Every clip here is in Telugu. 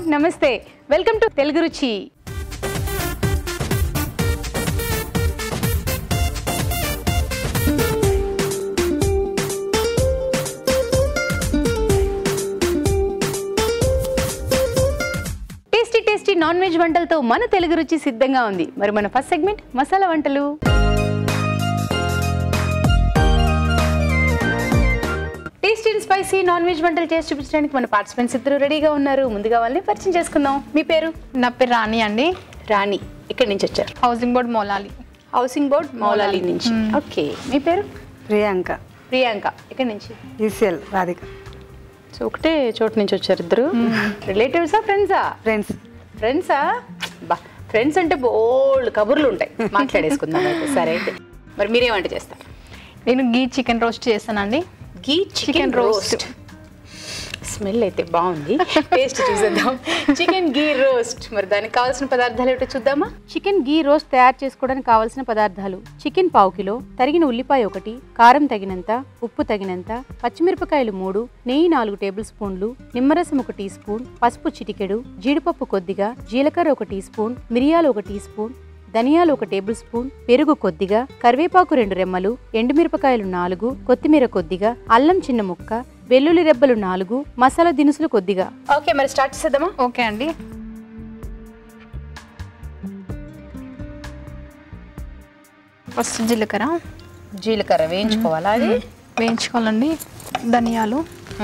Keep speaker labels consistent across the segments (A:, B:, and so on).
A: నమస్తే welcome to Telugu Ruchi tasty tasty non veg వంటలతో మన తెలుగు రుచి సిద్ధంగా ఉంది మరి మన ఫస్ట్ సెగ్మెంట్ మసాలా వంటలు tasty and spicy non veg వంటలు చేసి చూపించడానికి మన పార్టిసిపెంట్స్ ఇద్దరు రెడీగా ఉన్నారు ముందుగా వాళ్ళని పరిచయం చేసుకుందాం మీ పేరు
B: నా పేరు రాణి అండి
A: రాణి ఇక్కడి నుంచి వచ్చారు
B: housing board Moulali
A: housing board Moulali నుంచి ఓకే మీ పేరు
C: ప్రియాంక
A: ప్రియాంక ఇక్కడి నుంచి
C: ఈసీఎల్ రాధిక
A: సో ఒకటే చోటు నుంచి వచ్చారు ఇద్దరు రిలేటివ్సా ఫ్రెండ్సా
C: ఫ్రెండ్స్
A: ఫ్రెండ్సా బా ఫ్రెండ్స్ అంటే బోల్డ్ కబుర్లు ఉంటాయి మాట్లాడేసుకుందాం అయితే సరే అయితే మరి మీరేం వంట చేస్తారు
B: నేను గీ చికెన్ రోస్ట్ చేస్తానండి
A: గీ చికెన్ రోస్ట్ స్మెల్ అయితే బాగుంది టేస్ట్ చూసేద్దాం చికెన్ గీ రోస్ట్ మరి దానికి కావాల్సిన పదార్థాలు ఏమిటో చూద్దామా చికెన్ గీ రోస్ట్ తయారు చేసుకోవడానికి కావాల్సిన పదార్థాలు చికెన్ పావు కిలో తరిగిన ఉల్లిపాయ ఒకటి కారం తగినంత ఉప్పు తగినంత పచ్చిమిరపకాయలు మూడు నెయ్యి నాలుగు టేబుల్ స్పూన్లు నిమ్మరసం ఒక టీ స్పూన్ పసుపు చిటికెడు జీడిపప్పు కొద్దిగా జీలకర్ర ఒక టీ స్పూన్ మిరియాలు ఒక టీ స్పూన్ ధనియాలు ఒక టేబుల్ స్పూన్ పెరుగు కొద్దిగా కరివేపాకు రెండు రెమ్మలు ఎండుమిరపకాయలు నాలుగు కొత్తిమీర కొద్దిగా అల్లం చిన్న ముక్క వెల్లుల్లి రెబ్బలు నాలుగు మసాలా దినుసులు కొద్దిగా ఓకే మరి స్టార్ట్ చేద్దామా
B: ఓకే అండి ఫస్ట్ జీలకర్ర
A: జీలకర్ర వేయించుకోవాలా అది
B: వేయించుకోవాలండి ధనియాలు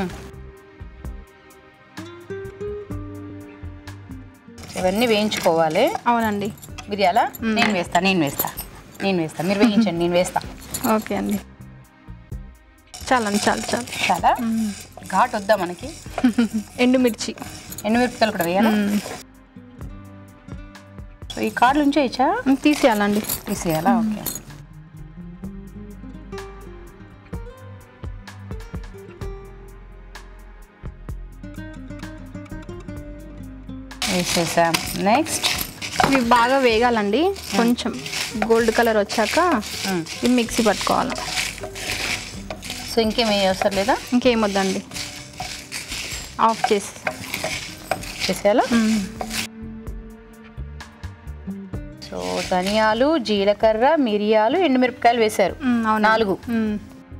A: ఇవన్నీ వేయించుకోవాలి
B: అవునండి
A: మిరియాల నేను వేస్తా నేను వేస్తా నేను వేస్తా మీరు వేయించండి నేను వేస్తా
B: ఓకే అండి చాలండి చాలు చాలు
A: చాలా ఘాట్ వద్దా మనకి
B: ఎండుమిర్చి
A: ఎండుమిరపకాయలు కూడా వేయాలా సో ఈ కార్డులు ఉంచేయచ్చా
B: తీసేయాలండి
A: తీసేయాలా ఓకే వేసేసాం నెక్స్ట్
B: ఇవి బాగా వేగాలండి కొంచెం గోల్డ్ కలర్ వచ్చాక ఇవి మిక్సీ పట్టుకోవాలి
A: సో ఇంకేం వేయవసరం లేదా
B: ఇంకేం వద్దండి ఆఫ్ చేసి
A: చేసేయాలా సో ధనియాలు జీలకర్ర మిరియాలు ఎండుమిరపకాయలు వేశారు
B: మ్మ్, అవునండి.
A: నాలుగు
B: మ్మ్.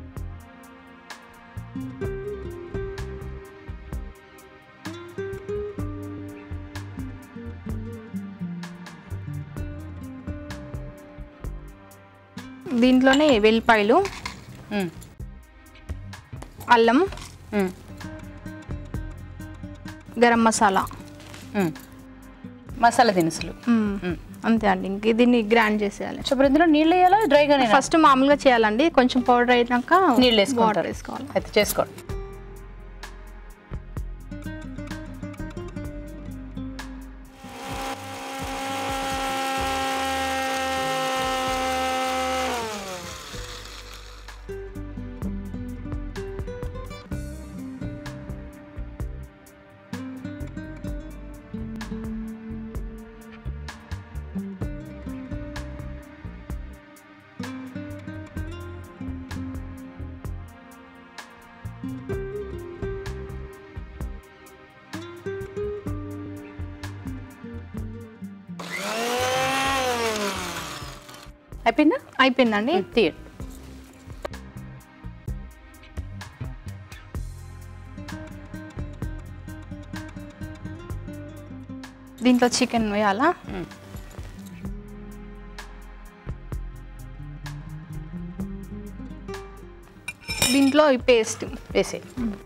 B: దీంట్లోనే వెల్లిపాయలు
A: మ్మ్.
B: అల్లం
A: మ్మ్.
B: గరం మసాలా
A: మ్మ్. మసాలా దినుసులు
B: మ్మ్.
A: మ్మ్.
B: అంతే అండి ఇంక దీన్ని గ్రైండ్ చేసేయాలి
A: సో ఇప్పుడు ఇందులో నీళ్ళు వేయాలా డ్రైగానే
B: ఫస్ట్ మామూలుగా చేయాలండి కొంచెం పౌడర్ అయినాక
A: నీళ్ళు వేసుకుంటారు
B: వాటర్ వేసుకోవాలి
A: అయితే చేసుకోండి అయిపోయిందా
B: అయిపోయిందండి
A: తీయండి
B: దీంట్లో చికెన్ వేయాలా
A: మ్మ్.
B: దీంట్లో ఈ పేస్ట్
A: వేసే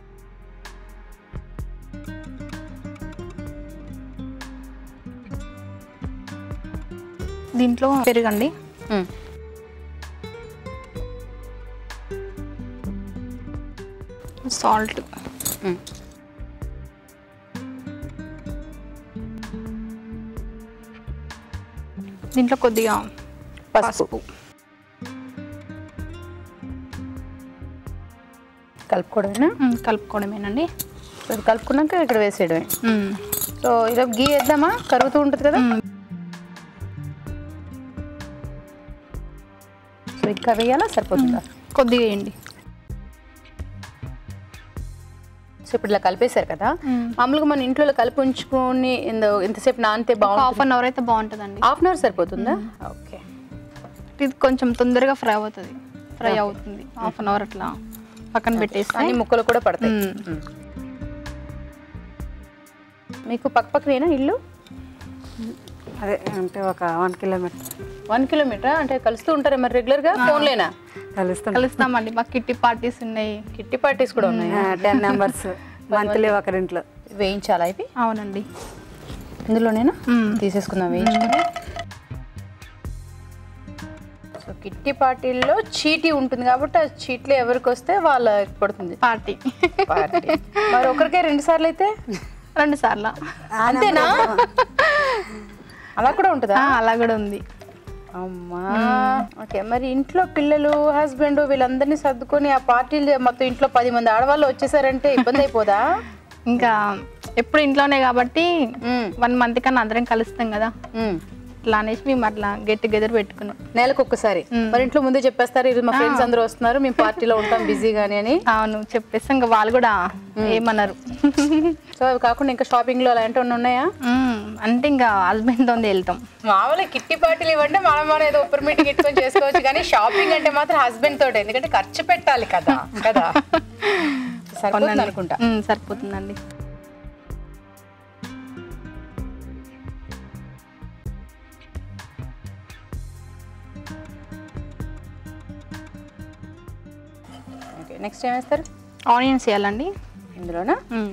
B: దీంట్లో పెరగండి సాల్ట్ దీంట్లో కొద్దిగా
A: పసుపు
B: పసుపు
A: కలుపుకోవడమేనా
B: మ్మ్, కలుపుకోవడమేనండి
A: సో ఇది కలుపుకున్నాక ఇక్కడ వేసేయడమే
B: మ్మ్.
A: సో ఇదో గీ వేద్దామా కరుగుతూ ఉంటుంది కదా
B: మ్మ్.
A: సో ఇంకా వేయాలా సరిపోతుందా
B: కొద్దిగా వేయండి
A: సో ఇప్పుడు ఇలా కలిపేశారు కదా మామూలుగా మన ఇంట్లో ఇలా కలిపి ఉంచుకొని ఇంద- ఇంతసేపు నానితే
B: ఒక
A: బాగుంటుంది
B: హాఫ్ అన్ అవర్ అయితే బాగుంటుందండి
A: హాఫ్ అన్ అవర్ సరిపోతుందా ఓకే
B: ఇది కొంచెం తొందరగా ఫ్రై అవుతుంది ఫ్రై అవుతుంది హాఫ్ అన్ అవర్ అట్లా పక్కన పెట్టేస్తే
A: అన్ని ముక్కలు కూడా పడతాయి
B: మ్మ్.
A: మ్మ్. మీకు పక్క పక్కనేనా ఇల్లు
C: అదే అంటే ఒక వన్ కిలోమీటర్
A: వన్ కిలోమీటర్ అంటే కలుస్తూ ఉంటారా మరి రెగ్యులర్గా ఫోన్లేనా
C: కలుస్తాం
B: కలుస్తామండి మాకు కిట్టి పార్టీస్ ఉన్నాయి
A: కిట్టి పార్టీస్ కూడా ఉన్నాయి
C: టెన్ నెంబర్స్ మంత్లీ ఒకరింట్లో
A: వేయించాలా ఇవి
B: అవునండి
A: ఇందులోనేనా
B: మ్మ్.
A: తీసేసుకుందాం వేయించుకుని సో కిట్టి పార్టీల్లో చీటీ ఉంటుంది కాబట్టి ఆ చీట్లు ఎవరికి వస్తే వాళ్ళకి పడుతుంది
B: పార్టీ
A: పార్టీ మరి ఒకరికే రెండు సార్లు అయితే
B: రెండు సార్లు
A: అంతేనా అలా కూడా ఉంటుందా
B: అలా కూడా ఉంది
A: అమ్మా ఓకే మరి ఇంట్లో పిల్లలు హస్బెండ్ వీళ్ళందరినీ సర్దుకొని ఆ పార్టీలు మొత్తం ఇంట్లో పది మంది ఆడవాళ్ళు వచ్చేసారంటే ఇబ్బంది అయిపోదా
B: ఇంకా ఎప్పుడు ఇంట్లోనే కాబట్టి
A: మ్మ్.
B: వన్ మంత్ కన్నా అందరం కలుస్తాం కదా
A: మ్మ్.
B: ఇట్లా అనేసి మేము అట్లా గెట్ టుగెదర్ పెట్టుకున్నాం
A: నెలకు ఒక్కసారి మరి ఇంట్లో ముందే చెప్పేస్తారు ఇది మా ఫ్రెండ్స్ అందరూ వస్తున్నారు మేము పార్టీలో ఉంటాం బిజీగాని అని
B: అవును చెప్పేసి ఇంకా వాళ్ళు కూడా ఏమన్నారు
A: సో అవి కాకుండా ఇంకా షాపింగ్ లో అలాంటివి ఉన్నాయా
B: మ్మ్. అంటే ఇంకా హస్బెండ్తో వెళ్తాం
A: మామూలుగా కిట్టి పార్టీలు ఇవ్వండి మనం మనం ఏదో ఉప్పర్ మీటింగ్ ఇట్టుకొని చేసుకోవచ్చు కానీ షాపింగ్ అంటే మాత్రం హస్బెండ్ తోటే ఎందుకంటే ఖర్చు పెట్టాలి కదా కదా సరిపోతుంది అనుకుంటా
B: మ్మ్, సరిపోతుందండి
A: ఓకే నెక్స్ట్ ఏం వేస్తారు
B: ఆనియన్స్ వేయాలండి
A: ఇందులోనా
B: మ్మ్.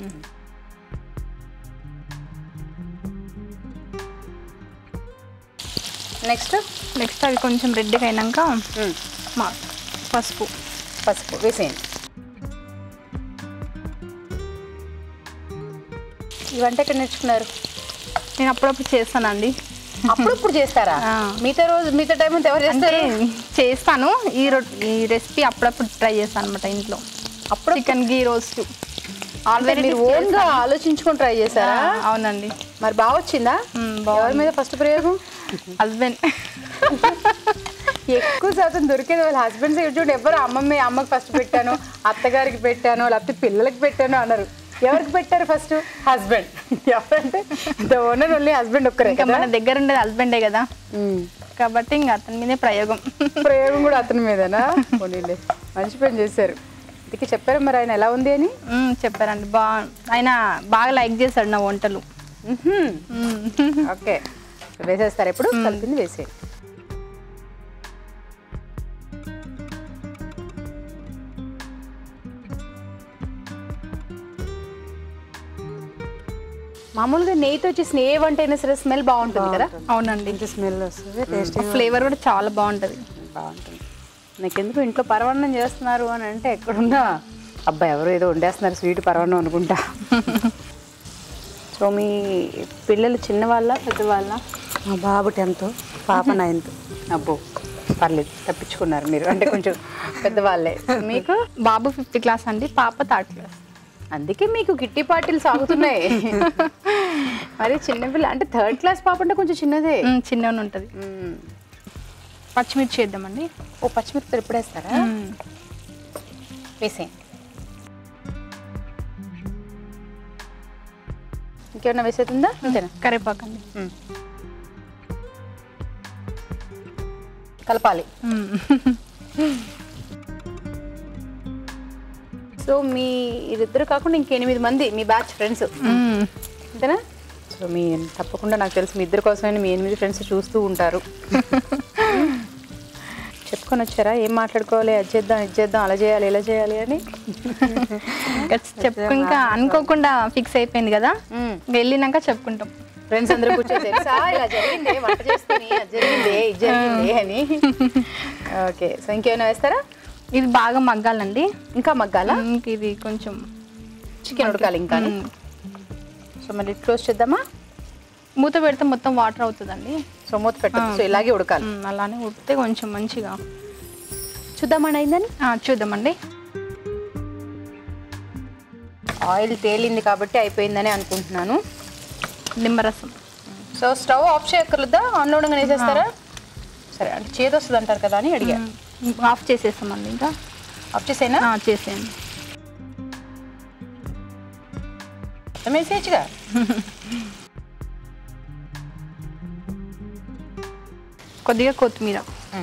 A: నెక్స్ట్
B: నెక్స్ట్ అవి కొంచెం రెడ్గా అయినాక మా పసుపు
A: పసుపు వేసేయండి ఈ వంట ఎక్కడ నేర్చుకున్నారు
B: నేను అప్పుడప్పుడు చేస్తానండి
A: అప్పుడప్పుడు చేస్తారా
B: ఆ.
A: మిగతా రోజు మిగతా టైం అంతా ఎవరు
B: అంటే
A: చేస్తారు
B: చేస్తాను ఈ రో ఈ రెసిపీ అప్పుడప్పుడు ట్రై చేస్తాను అనమాట ఇంట్లో
A: అప్పుడు
B: చికెన్ గీ రోస్ట్
A: ఆల్రెడీ మీరు ఓన్ గా ఆలోచించుకొని ట్రై చేశారా
B: అవునండి
A: మరి బాగా వచ్చిందా
B: మ్మ్,
A: ఎవరి మీద ఫస్ట్ ప్రయోగం
B: హస్బెండ్
A: ఎక్కువ శాతం దొరికేది వాళ్ళ హస్బెండ్స్ చూడండి ఎవరు అమ్మమ్మ అమ్మకి ఫస్ట్ పెట్టాను అత్తగారికి పెట్టాను లేకపోతే పిల్లలకి పెట్టాను అన్నారు ఎవరికి పెట్టారు ఫస్ట్ హస్బెండ్ ఎవరంటే ద ఓనర్ ఓన్లీ హస్బెండ్ ఒక్కరే
B: ఇంకా
A: కదా
B: మన దగ్గర ఉండేది హస్బెండే కదా
A: మ్మ్.
B: కాబట్టి ఇంకా అతని మీదే ప్రయోగం
A: ప్రయోగం కూడా అతని మీదనా పోనీలే మంచి పని చేశారు ఇంటికి చెప్పారు మరి ఆయన ఎలా ఉంది అని
B: మ్మ్, చెప్పారండి బా ఆయన బాగా లైక్ చేశాడు నా వంటలు
A: మ్మ్హ్మ్.
B: మ్మ్.
A: ఓకే వేసేస్తారు ఎప్పుడు కలిపింది వేసేయండి మామూలుగా నెయ్యితో చేసిన ఏ వంట అయినా సరే స్మెల్ బాగుంటుంది కదా
B: అవునండి
C: మంచి స్మెల్ వస్తుంది టేస్టీ
B: ఫ్లేవర్ కూడా చాలా బాగుంటుంది
A: బాగుంటుంది నాకెందుకు ఇంట్లో పరమాన్నం చేస్తున్నారు అని అంటే ఎక్కడున్నా అబ్బాయి ఎవరు ఏదో వండేస్తున్నారు స్వీట్ పరమాన్నం అనుకుంటా సో మీ పిల్లలు చిన్నవాళ్ళ పెద్దవాళ్ళ
C: మా బాబు టెన్త్ పాప నైన్త్
A: అబ్బో పర్లేదు తప్పించుకున్నారు మీరు అంటే కొంచెం పెద్దవాళ్ళే మీకు
B: బాబు ఫిఫ్త్ క్లాస్ అండి పాప థర్డ్ క్లాస్
A: అందుకే మీకు కిట్టి పార్టీలు సాగుతున్నాయి మరి చిన్నపిల్ల అంటే థర్డ్ క్లాస్ పాప అంటే కొంచెం చిన్నదే
B: చిన్నగా ఉంటుంది
A: మ్మ్.
B: పచ్చిమిర్చి వేద్దామండి
A: ఓ పచ్చిమిరపకాయలు ఎప్పుడు వేస్తారా
B: మ్మ్.
A: వేసేయండి ఇంకేమన్నా వేసేతుందా అంతేనా
B: కరివేపాకు అండి
A: మ్మ్. కలపాలి
B: మ్మ్.
A: సో మీ ఇద్దరు కాకుండా ఇంకెనిమిది మంది మీ బ్యాచ్ ఫ్రెండ్స్
B: మ్మ్.
A: అంతేనా సో మీ తప్పకుండా నాకు తెలిసి మీ ఇద్దరు కోసమైనా మీ ఎనిమిది ఫ్రెండ్స్ చూస్తూ ఉంటారు చెప్పుకొని వచ్చారా ఏం మాట్లాడుకోవాలి అది చేద్దాం ఇది చేద్దాం అలా చేయాలి ఇలా చేయాలి అని
B: ఇంకా చెప్పు ఇంకా అనుకోకుండా ఫిక్స్ అయిపోయింది కదా ఇంకా వెళ్ళినాక చెప్పుకుంటాం
A: ఫ్రెండ్స్ అందరూ కూర్చొని తెలుసా ఇలా జరిగింది వంట చేస్తుంది అది జరిగింది ఇది జరిగింది అని ఓకే సో ఇంకేమైనా వేస్తారా
B: ఇది బాగా మగ్గాలండి
A: ఇంకా మగ్గాల
B: ఇంక ఇది కొంచెం
A: చికెన్ ఉడకాలి ఇంకా
B: మ్మ్.
A: సో మళ్ళీ క్లోజ్ చేద్దామా
B: మూత పెడితే మొత్తం వాటర్ అవుతుందండి
A: సో మూత పెట్టదు సో ఇలాగే ఉడకాలి
B: మ్మ్, అలానే ఉడితే కొంచెం మంచిగా
A: చూద్దామని అయిందని
B: ఆ, చూద్దామండి
A: ఆయిల్ తేలింది కాబట్టి అయిపోయిందని అనుకుంటున్నాను
B: నిమ్మరసం
A: సో స్టవ్ ఆఫ్ చేయక్కర్లేదా ఆన్లో ఉండగానే వేసేస్తారా సరే అంటే చేదు వస్తుంది అంటారు కదా అని అడిగా
B: మ్మ్. ఆఫ్ చేసేస్తామండి ఇంకా
A: ఆఫ్ చేసేనా
B: ఆ, చేసేయండి
A: మొత్తం వేసేయచ్చుగా
B: కొద్దిగా కొత్తిమీర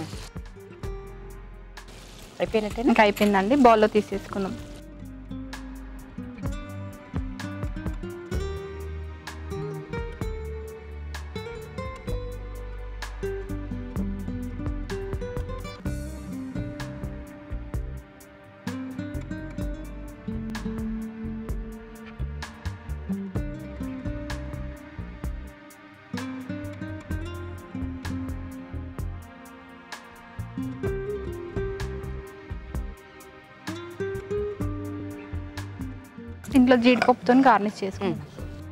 A: అయిపోయినట్టేనా
B: ఇంకా అయిపోయిందండి బౌల్లో తీసేసుకుందాం ఇంట్లో జీడిపప్పుతో గార్నిష్ చేసుకుందాం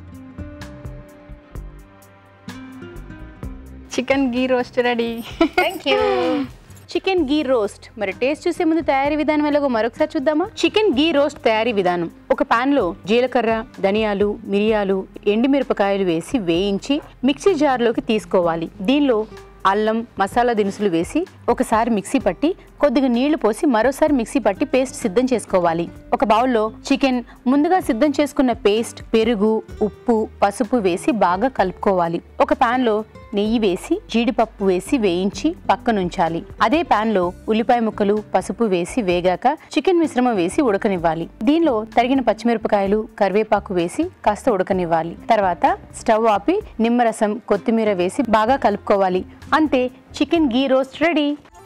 B: chicken ghee roast ready
A: thank you chicken ghee roast మరి టేస్ట్ చూసే ముందు తయారీ విధానం ఎలాగో మరొకసారి చూద్దామా చికెన్ గీ రోస్ట్ తయారీ విధానం ఒక పాన్ లో జీలకర్ర ధనియాలు మిరియాలు ఎండుమిరపకాయలు వేసి వేయించి మిక్సీ జార్లోకి తీసుకోవాలి దీనిలో అల్లం మసాలా దినుసులు వేసి ఒకసారి మిక్సీ పట్టి కొద్దిగా నీళ్లు పోసి మరోసారి మిక్సీ పట్టి పేస్ట్ సిద్ధం చేసుకోవాలి ఒక బౌల్లో చికెన్ ముందుగా సిద్ధం చేసుకున్న పేస్ట్ పెరుగు ఉప్పు పసుపు వేసి బాగా కలుపుకోవాలి ఒక పాన్ లో నెయ్యి వేసి జీడిపప్పు వేసి వేయించి పక్కనుంచాలి అదే పాన్ లో ఉల్లిపాయ ముక్కలు పసుపు వేసి వేగాక చికెన్ మిశ్రమం వేసి ఉడకనివ్వాలి దీనిలో తరిగిన పచ్చిమిరపకాయలు కరివేపాకు వేసి కాస్త ఉడకనివ్వాలి తర్వాత స్టవ్ ఆపి నిమ్మరసం కొత్తిమీర వేసి బాగా కలుపుకోవాలి అంతే chicken ghee roast ready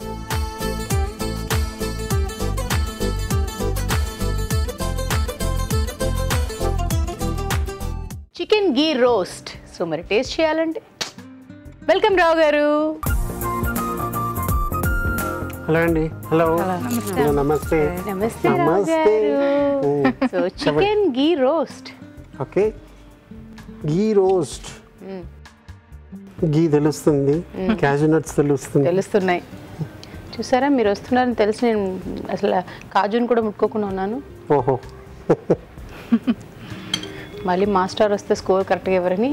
A: chicken ghee roast so మరి టేస్ట్ చేయాలంటే వెల్కమ్ రావు గారు
D: హలో అండి హలో హలో నమస్తే
A: నమస్తే రావు
D: నమస్తే
A: garu so chicken ghee roast
D: okay ghee roast ghee తెలుస్తుంది క్యాజు నట్స్ తెలుస్తుంది
A: తెలుస్తున్నాయి చూసారా మీరు వస్తున్నారని తెలిసి నేను అసలు కాజుని కూడా ముట్టుకోకుండా ఉన్నాను
D: ఓహో
A: మళ్ళీ మాస్టర్ వస్తే స్కోర్ కరెక్ట్గా ఎవరని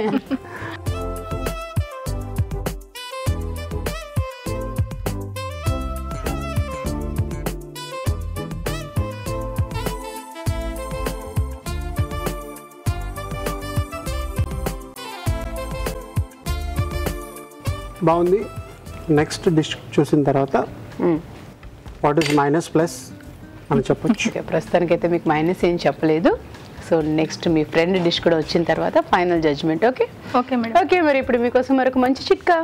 D: బాగుంది నెక్స్ట్ డిష్ చూసిన తర్వాత వాట్ ఈస్ మైనస్ ప్లస్ అని చెప్పొచ్చు
A: ఓకే ప్రస్తుతానికైతే మీకు మైనస్ ఏం చెప్పలేదు సో నెక్స్ట్ మీ ఫ్రెండ్ డిష్ కూడా వచ్చిన తర్వాత final judgement okay
B: okay madam
A: okay మరి ఇప్పుడు మీకోసం మరొక మంచి చిట్కా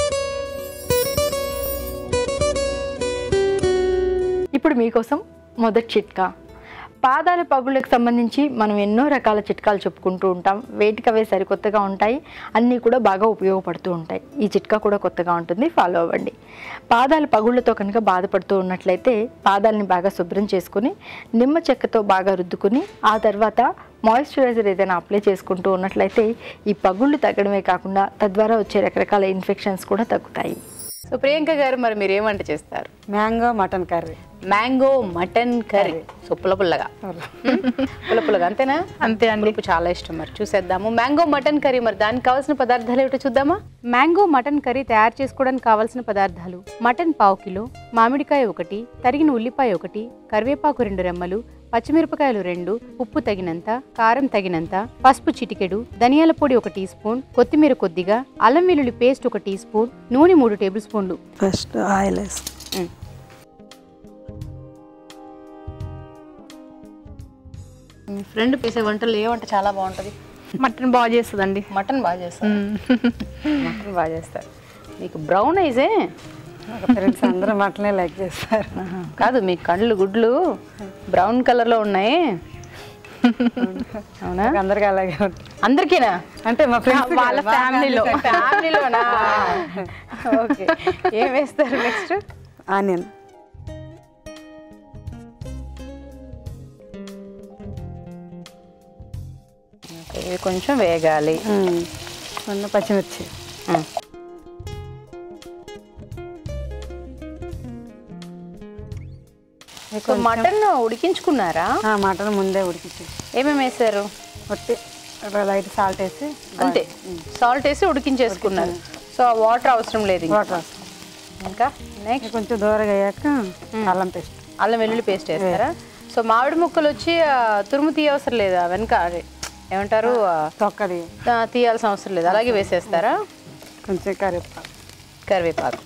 E: ఇప్పుడు మీకోసం మొదటి చిట్కా పాదాల పగుళ్ళకి సంబంధించి మనం ఎన్నో రకాల చిట్కాలు చెప్పుకుంటూ ఉంటాం వేటికి అవే సరికొత్తగా ఉంటాయి అన్నీ కూడా బాగా ఉపయోగపడుతూ ఉంటాయి ఈ చిట్కా కూడా కొత్తగా ఉంటుంది ఫాలో అవ్వండి పాదాల పగుళ్ళతో కనుక బాధపడుతూ ఉన్నట్లయితే పాదాలని బాగా శుభ్రం చేసుకుని నిమ్మ చెక్కతో బాగా రుద్దుకుని ఆ తర్వాత మాయిశ్చరైజర్ ఏదైనా అప్లై చేసుకుంటూ ఉన్నట్లయితే ఈ పగుళ్ళు తగ్గడమే కాకుండా తద్వారా వచ్చే రకరకాల ఇన్ఫెక్షన్స్ కూడా తగ్గుతాయి
A: సో ప్రియాంక గారు మరి మీరు ఏం వంట చేస్తారు
C: mango mutton curry
A: mango mutton curry so పుల్ల పుల్లగా పుల్ల పుల్లగా అంతేనా
B: అంతే అండి
A: పులుపు చాలా ఇష్టం మరి చూసేద్దాము మ్యాంగో మటన్ కర్రీ మరి దానికి కావాల్సిన పదార్థాలు ఏమిటో చూద్దామా మ్యాంగో మటన్ కర్రీ తయారు చేసుకోవడానికి కావాల్సిన పదార్థాలు మటన్ పావు కిలో మామిడికాయ ఒకటి తరిగిన ఉల్లిపాయ ఒకటి కరివేపాకు రెండు రెమ్మలు పచ్చిమిరపకాయలు రెండు ఉప్పు తగినంత కారం తగినంత పసుపు చిటికెడు ధనియాల పొడి ఒక టీ స్పూన్ కొత్తిమీర కొద్దిగా అల్లం వెల్లుల్లి పేస్ట్ ఒక టీ స్పూన్ నూనె మూడు టేబుల్ స్పూన్లు
C: ఫస్ట్ ఆయిల్ వేసి
A: మీ ఫ్రెండ్ చేసే వంటలు ఏ వంట చాలా బాగుంటుంది
B: మటన్ బాగా చేస్తుందండి
A: మటన్ బాగా చేస్తారు మటన్ బాగా చేస్తారు మీకు బ్రౌన్ ఐజే
C: మా ఫ్రెండ్స్ అందరూ మటనే లైక్ చేస్తారు
A: కాదు మీ కళ్ళు గుడ్లు బ్రౌన్ కలర్ లో ఉన్నాయి అవునా
C: నాకు అందరికీ అలాగే ఉంటుంది
A: అందరికీనా
C: అంటే మా ఫ్రెండ్స్
A: వాళ్ళ ఫ్యామిలీలో ఫ్యామిలీలోనా ఓకే ఏం వేస్తారు నెక్స్ట్
C: ఆనియన్
A: ఇది కొంచెం వేగాలి
C: కొన్ని పచ్చిమిర్చి
A: ఉమ్. సో మటన్ ఉడికించుకున్నారా
C: ఆ, మటన్ ముందే ఉడికించి
A: ఏమేమి వేసారు
C: కొట్టి లైట్ సాల్ట్ వేసి
A: అంతే సాల్ట్ వేసి ఉడికించేసుకున్నారు సో వాటర్ అవసరం లేదు ఇంకా.
C: వాటర్ వేస్తాం
A: ఇంకా నెక్స్ట్
C: కొంచెం దూరగా అయ్యాక అల్లం పేస్ట్
A: అల్లం వెల్లుల్లి పేస్ట్ వేస్తారా సో మామిడి ముక్కలు వచ్చి ఆ, తురుము తీయవసరం లేదా వెనక అదే ఏమంటారు ఆ,
C: తొక్కది
A: ఆ, తీయాల్సిన అవసరం లేదు అలాగే వేసేస్తారా
C: కొంచెం కరివేపాకు
A: కరివేపాకు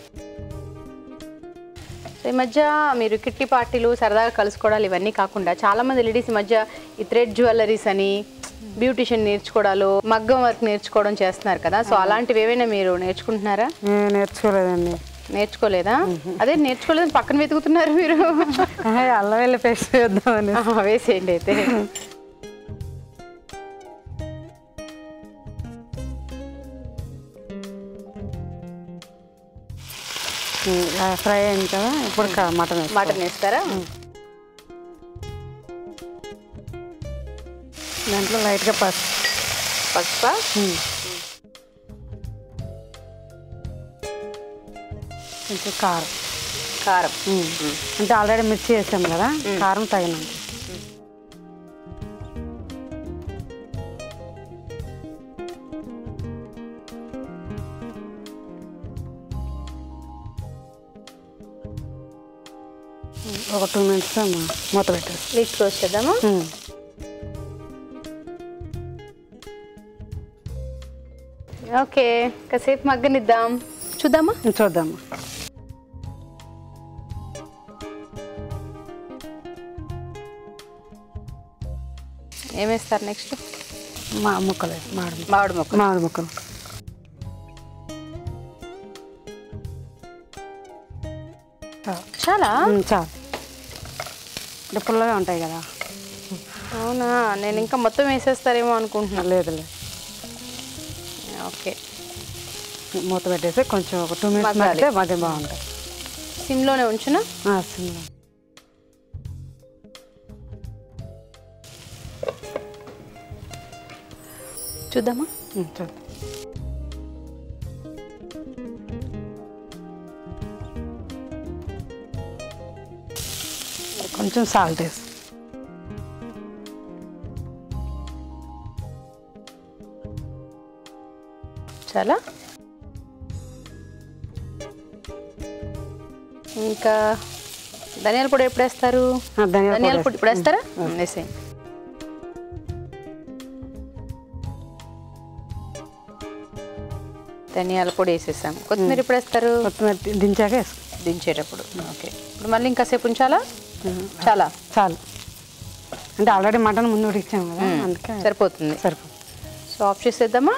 A: సో ఈ మధ్య మీరు కిట్టి పార్టీలు సరదాగా కలుసుకోవడాలు ఇవన్నీ కాకుండా చాలా మంది లేడీస్ ఈ మధ్య ఈ థ్రెడ్ జ్యువెలరీస్ అని బ్యూటిషియన్ నేర్చుకోవడాలు మగ్గం వర్క్ నేర్చుకోవడం చేస్తున్నారు కదా సో అలాంటివి ఏవైనా మీరు నేర్చుకుంటున్నారా
C: నేను నేర్చుకోలేదండి
A: నేర్చుకోలేదా అదే నేర్చుకోలేదని పక్కన వెతుకుతున్నారు మీరు
C: ఆహా, అల్లం వెళ్ళి పేస్ట్ వేద్దామని
A: ఆహా, వేసేయండి అయితే
C: ఆ, ఫ్రై అయింది కదా ఇప్పుడు క- మటన్ వేసుకోవాలి.
A: మటన్ వేస్తారా
C: దాంట్లో లైట్గా పసుపు
A: పసుపా
C: కొంచెం కారం
A: కారం
C: అంటే ఆల్రెడీ మిర్చి వేసాం కదా కారం తగినంత ఒక టూ మినిట్స్ మూత పెట్టేసి
A: లిడ్ క్లోజ్ చేద్దామా ఓకే కాసేపు మగ్గనిద్దాం చూద్దామా
C: చూద్దాము
A: ఏమేస్తారు నెక్స్ట్
C: మా ముక్కలు మామిడి ముక్కలు.
A: మామిడి మొక్క
C: మామిడి ముక్కలు చాలు.
A: చాలా
C: ఉమ్, చాలు అంటే పుల్లగా ఉంటాయి కదా
A: అవునా నేను ఇంకా మొత్తం వేసేస్తారేమో అనుకుంటున్నా
C: లేదు లేదు
A: ఓకే
C: మూత పెట్టేసి కొంచెం ఒక టూ మినిట్స్
A: మగ్గాలి.
C: మగ్గితే మగ్గ బాగుంటాయి
A: సిమ్లోనే ఉంచునా
C: ఆ, సిమ్లో.
A: చూద్దామా
C: ఉమ్, చూద్దాం కొంచెం సాల్ట్ వేసి
A: చాలా ఇంకా ధనియాల పొడి ఎప్పుడు వేస్తారు
C: ఆ, ధనియాల
A: ధనియాల
C: పొడి
A: పొడి ఇప్పుడు వేస్తారా వేసేయండి ధనియాల పొడి వేసేసాం కొత్తిమీర ఎప్పుడు వేస్తారు
C: కొత్తిమీర దించాక వేసుకో
A: దించేటప్పుడు ఓకే ఇప్పుడు మళ్ళీ ఇంకాసేపు ఉంచాలా చాలా
C: చాలు అంటే ఆల్రెడీ మటన్ ముందు ఉడికించాం కదా అందుకే
A: సరిపోతుంది
C: సరిపోతుంది
A: సో ఆఫ్ చేసేద్దామా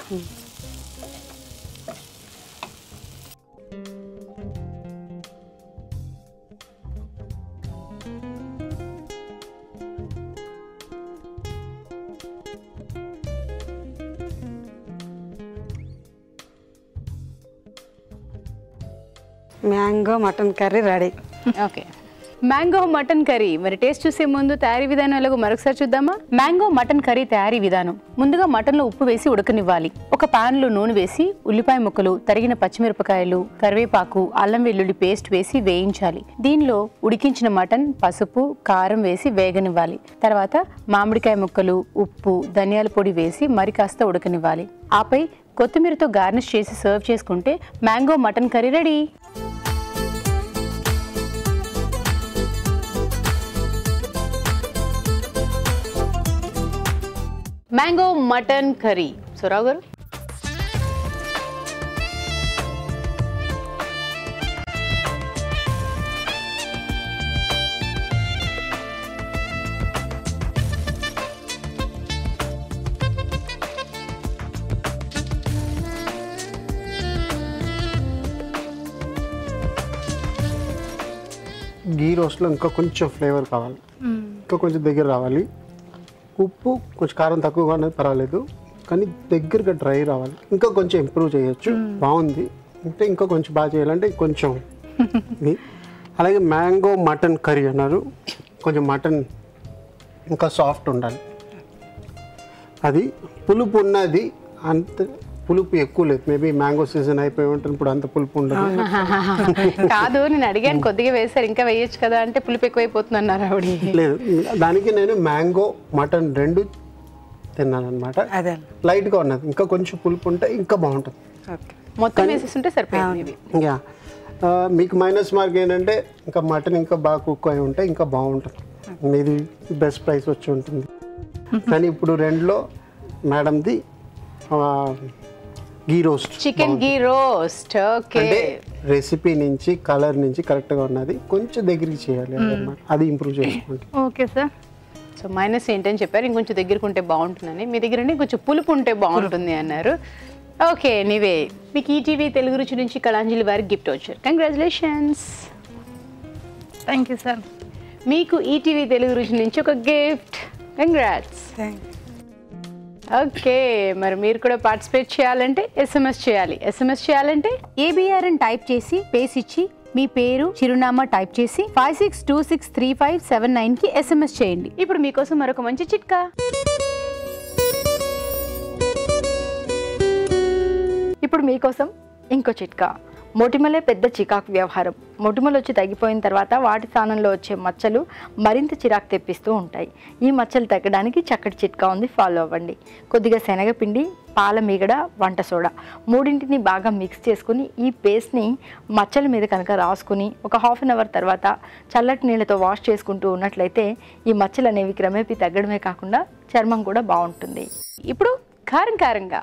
C: mango mutton curry ready
A: okay mango mutton curry మరి టేస్ట్ చూసే ముందు తయారీ విధానం ఎలాగో మరొకసారి చూద్దామా మ్యాంగో మటన్ కర్రీ తయారీ విధానం ముందుగా మటన్లో ఉప్పు వేసి ఉడకనివ్వాలి ఒక పాన్ లో నూనె వేసి ఉల్లిపాయ ముక్కలు తరిగిన పచ్చిమిరపకాయలు కరివేపాకు అల్లం వెల్లుల్లి పేస్ట్ వేసి వేయించాలి దీనిలో ఉడికించిన మటన్ పసుపు కారం వేసి వేగనివ్వాలి తర్వాత మామిడికాయ ముక్కలు ఉప్పు ధనియాల పొడి వేసి మరి కాస్త ఉడకనివ్వాలి ఆపై కొత్తిమీరతో గార్నిష్ చేసి సర్వ్ చేసుకుంటే mango mutton curry ready mango mutton curry సురావు గారు
D: గీ రోస్ట్లో ఇంకా కొంచెం ఫ్లేవర్ కావాలి ఇంకా కొంచెం దగ్గర రావాలి ఉప్పు కొంచెం కారం తక్కువగా ఉన్నది పర్వాలేదు కానీ దగ్గరగా డ్రై రావాలి ఇంకా కొంచెం ఇంప్రూవ్ చేయొచ్చు బాగుంది అంటే ఇంకా కొంచెం బాగా చేయాలంటే కొంచెం ఇది అలాగే మ్యాంగో మటన్ కర్రీ అన్నారు కొంచెం మటన్ ఇంకా సాఫ్ట్ ఉండాలి అది పులుపు ఉన్నది అంత పులుపు ఎక్కువ లేదు మేబీ మ్యాంగో సీజన్ అయిపోయి ఉంటుంది ఇప్పుడు అంత పులుపు ఉండదు
A: కాదు నేను అడిగాను కొద్దిగా వేశారు ఇంకా వేయొచ్చు కదా అంటే పులుపు ఎక్కువైపోతుంది అన్నారు ఆవిడ
D: లేదు దానికి నేను మ్యాంగో మటన్ రెండు తిన్నాను అనమాట
C: అదే
D: లైట్గా ఉన్నది ఇంకా కొంచెం పులుపు ఉంటే ఇంకా బాగుంటుంది
C: ఓకే
A: మొత్తం వేసేస్తుంటే సరిపోయింది ఇవి.
D: యా ఆ, మీకు మైనస్ మార్క్ ఏంటంటే ఇంకా మటన్ ఇంకా బాగా కుక్ అయి ఉంటే ఇంకా బాగుంటుంది మీది బెస్ట్ ప్రైస్ వచ్చి ఉంటుంది కానీ ఇప్పుడు రెండులో మేడంది ghee roast
A: chicken ghee roast okay
D: అంటే రెసిపీ నుంచి కలర్ నుంచి కరెక్ట్గా ఉన్నది కొంచెం దగ్గరికి చేయాలి అదన్నమాట అది ఇంప్రూవ్ చేసుకోండి
E: ఓకే సార్
A: సో మైనస్ ఏంటని చెప్పారు ఇంకొంచెం దగ్గరకు ఉంటే బాగుంటుందని మీ దగ్గర నుండి కొంచెం పులుపు ఉంటే బాగుంటుంది అన్నారు ఓకే నీవే మీకు ఈటీవీ తెలుగు రుచి నుంచి కళాంజలి వారికి గిఫ్ట్ వచ్చారు కంగ్రాచులేషన్స్
E: థ్యాంక్ యూ సార్
A: మీకు ఈటీవీ తెలుగు రుచి నుంచి ఒక గిఫ్ట్ కంగ్రాట్స్ ఓకే మరి మీరు కూడా పార్టిసిపేట్ చేయాలంటే ఎస్ఎంఎస్ చేయాలి ఎస్ఎంఎస్ చేయాలంటే ఏబిఆర్ అని టైప్ చేసి పేస్ ఇచ్చి మీ పేరు చిరునామా టైప్ చేసి five six two six three five seven nine కి ఎస్ఎంఎస్ చేయండి ఇప్పుడు మీకోసం మరొక మంచి చిట్కా
E: ఇప్పుడు మీకోసం ఇంకో చిట్కా మొటిమలే పెద్ద చికాకు వ్యవహారం మొటిమలు వచ్చి తగ్గిపోయిన తర్వాత వాటి స్థానంలో వచ్చే మచ్చలు మరింత చిరాకు తెప్పిస్తూ ఉంటాయి ఈ మచ్చలు తగ్గడానికి చక్కటి చిట్కా ఉంది ఫాలో అవ్వండి కొద్దిగా శనగపిండి పాల మీగడ వంట సోడా మూడింటిని బాగా మిక్స్ చేసుకుని ఈ పేస్ట్ని మచ్చల మీద కనుక రాసుకుని ఒక హాఫ్ అన్ అవర్ తర్వాత చల్లటి నీళ్ళతో వాష్ చేసుకుంటూ ఉన్నట్లయితే ఈ మచ్చలు అనేవి క్రమేపీ తగ్గడమే కాకుండా చర్మం కూడా బాగుంటుంది
A: ఇప్పుడు కారం కారంగా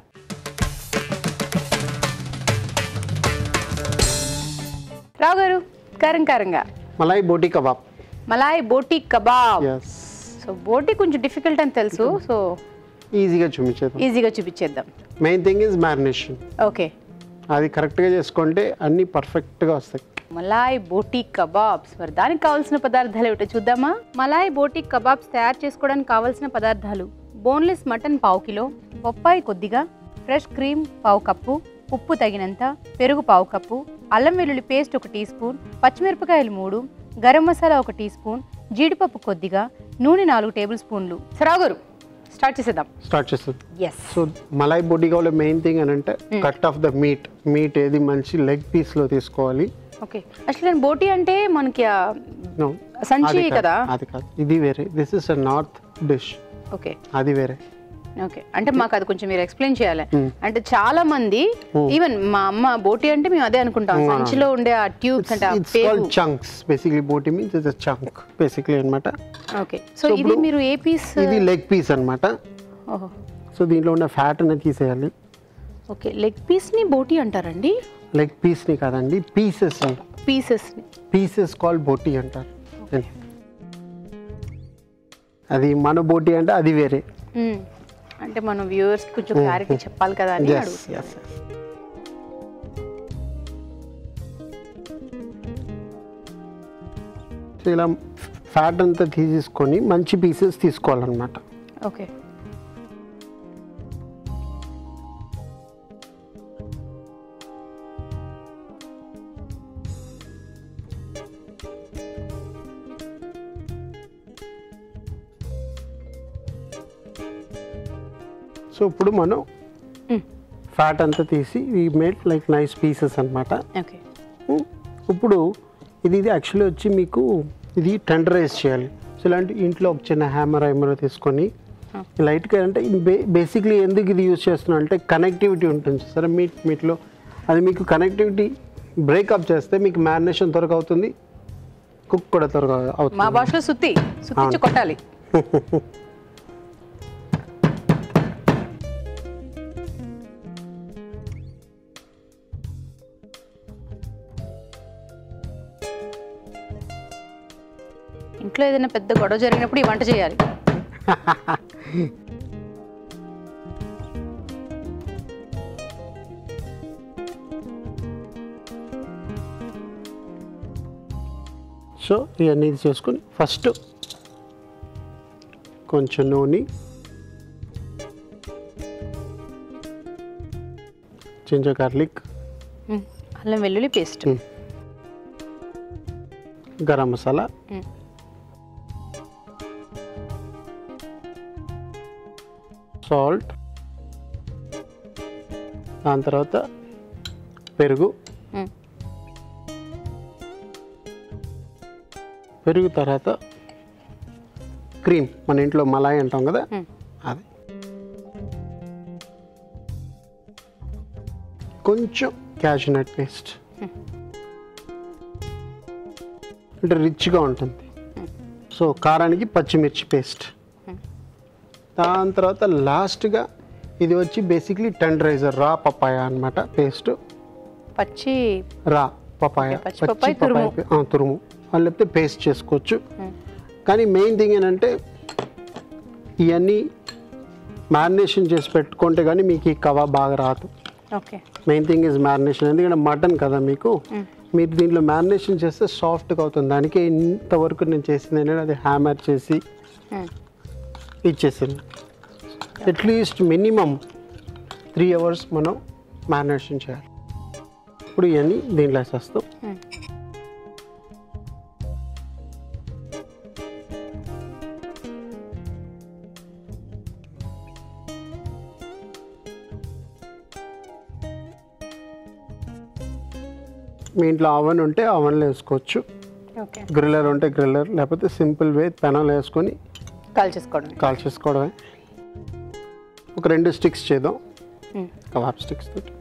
A: రావు గారు కారం కారంగా
D: malai boti kebab
A: malai boti kebab
D: yes
A: so boti కొంచెం డిఫికల్ట్ అని తెలుసు సో
D: ఈజీగా చూపించేద్దాం
A: ఈజీగా చూపించేద్దాం
D: main thing is marination
A: okay
D: అది కరెక్ట్గా చేసుకుంటే అన్నీ పర్ఫెక్ట్గా వస్తాయి
A: మలాయ్ బోటీ కబాబ్స్ మరి దానికి కావాల్సిన పదార్థాలు ఏమిటో చూద్దామా మలాయ్ బోటీ కబాబ్స్ తయారు చేసుకోవడానికి కావాల్సిన పదార్థాలు బోన్లెస్ మటన్ పావు కిలో బొప్పాయి కొద్దిగా ఫ్రెష్ క్రీమ్ పావు కప్పు ఉప్పు తగినంత పెరుగు పావు కప్పు అల్లం వెల్లుల్లి పేస్ట్ ఒక టీ స్పూన్ పచ్చిమిరపకాయలు మూడు గరం మసాలా ఒక టీ స్పూన్ జీడిపప్పు కొద్దిగా నూనె నాలుగు టేబుల్ స్పూన్లు సరావు గారు స్టార్ట్ చేసేద్దాం
D: స్టార్ట్ చేస్తుంది
A: ఎస్
D: సో మలాయి బోటి కావాలి మెయిన్ థింగ్ అని అంటే cut of the meat meat ఏది మంచి లెగ్ పీస్లో తీసుకోవాలి
A: ఓకే యాక్చువల్లీ బోటీ అంటే మనకి ఆ
D: No,
A: సంచి
D: అది కాదు,
A: కదా
D: అది కాదు ఇది వేరే this is a north dish
A: okay
D: అది వేరే
A: ఓకే అంటే మాకు అది కొంచెం మీరు ఎక్స్ప్లెయిన్ చేయాలి అంటే చాలా మంది ఈవెన్ మా అమ్మ బోటి అంటే మేము అదే అనుకుంటాం సంచిలో ఉండే ఆ ట్యూబ్స్ అంటే ఆ
D: ఇట్స్
A: పేగు
D: called chunks basically boti means it's chunk basically అన్నమాట
A: ఓకే సో ఇది మీరు ఏ పీస్
D: ఇది లెగ్ పీస్ అన్నమాట
A: ఓహో
D: సో దీంట్లో ఉన్న ఫ్యాట్ అనేది తీసేయాలి
A: ఓకే లెగ్ పీస్ ని బోటి అంటారండి
D: లెగ్ పీస్ని కాదండి పీసెస్
A: పీసెస్ ని
D: పీసెస్ కాల్ బోటి అంటారు అది మన బోటి అంటే అది వేరే
A: మ్మ్. అంటే మన వ్యూవర్స్ కొంచెం క్లారిటీ చెప్పాలి కదా అని
D: ఎస్
A: అడుగుతున్నాను
D: ఎస్ సో ఇలా ఫ్యాట్ అంతా తీసేసుకొని మంచి పీసెస్ తీసుకోవాలన్నమాట
A: ఓకే
D: సో ఇప్పుడు మనం
A: మ్మ్.
D: ఫ్యాట్ అంతా తీసి ఈ మేడ్ లైక్ నైస్ పీసెస్ అన్నమాట
A: ఓకే
D: ఉమ్, ఇప్పుడు ఇది ఇది యాక్చువల్లీ వచ్చి మీకు ఇది టెండరైజ్ చేయాలి సో ఇలాంటి ఇంట్లో ఒక చిన్న హ్యామర్ ఐమర్ తీసుకొని లైట్గా అంటే బేసిక్లీ ఎందుకు ఇది యూజ్ చేస్తున్నాం అంటే కనెక్టివిటీ ఉంటుంది సరే మీట్ మీట్లో అది మీకు కనెక్టివిటీ బ్రేకప్ చేస్తే మీకు మ్యారినేషన్ త్వరగా అవుతుంది కుక్ కూడా త్వరగా
A: మా
D: అవుతుంది
A: భాషలో సుత్తి సుత్తించి కొట్టాలి ఇంట్లో ఏదైనా పెద్ద గొడవ జరిగినప్పుడు ఈ వంట చేయాలి
D: సో ఇవన్నీ ఇది చేసుకొని ఫస్ట్ కొంచెం నూనె జింజర్ గార్లిక్
A: మ్మ్. అల్లం వెల్లుల్లి paste
D: hmm. Garam masala
A: hmm.
D: Salt దాని తర్వాత పెరుగు
A: మ్మ్.
D: పెరుగు తర్వాత క్రీమ్ మన ఇంట్లో మలాయి అంటాం కదా
A: మ్మ్.
D: అది కొంచెం క్యాషనట్ పేస్ట్ అంటే రిచ్గా ఉంటుంది సో కారానికి పచ్చిమిర్చి పేస్ట్ దాని తర్వాత లాస్ట్గా ఇది వచ్చి బేసిక్లీ టెండరైజర్ రా పపాయ అన్నమాట పేస్ట్
A: పచ్చి
D: రా పపాయ
A: Okay, పచ్చి పపాయ తురుము.
D: పే- ఆ, తురుము అది లేకపోతే పేస్ట్ చేసుకోవచ్చు కానీ మెయిన్ థింగ్ ఏంటంటే ఇవన్నీ మ్యారినేషన్ చేసి పెట్టుకుంటే కానీ మీకు ఈ కబాబ్ బాగా రాదు
A: okay
D: main thing is marination ఎందుకంటే మటన్ కదా మీకు మీరు దీంట్లో మ్యారినేషన్ చేస్తే సాఫ్ట్గా అవుతుంది దానికి ఇంతవరకు నేను చేసింది ఏంటంటే అది హ్యామర్ చేసి ఇచ్చేసింది అట్లీస్ట్ మినిమం త్రీ అవర్స్ మనం మ్యారినేషన్ చేయాలి ఇప్పుడు ఇవన్నీ దీంట్లో వేసేస్తాం మీ ఇంట్లో అవన్ ఉంటే అవన్లో వేసుకోవచ్చు
A: ఓకే
D: గ్రిల్లర్ ఉంటే గ్రిల్లర్ లేకపోతే సింపుల్ వే పెనాలు వేసుకొని
A: కాల్ చేసుకోవడం
D: కాల్ చేసుకోవడమే ఒక రెండు స్టిక్స్ చేద్దాం కబాబ్ స్టిక్స్ తోటి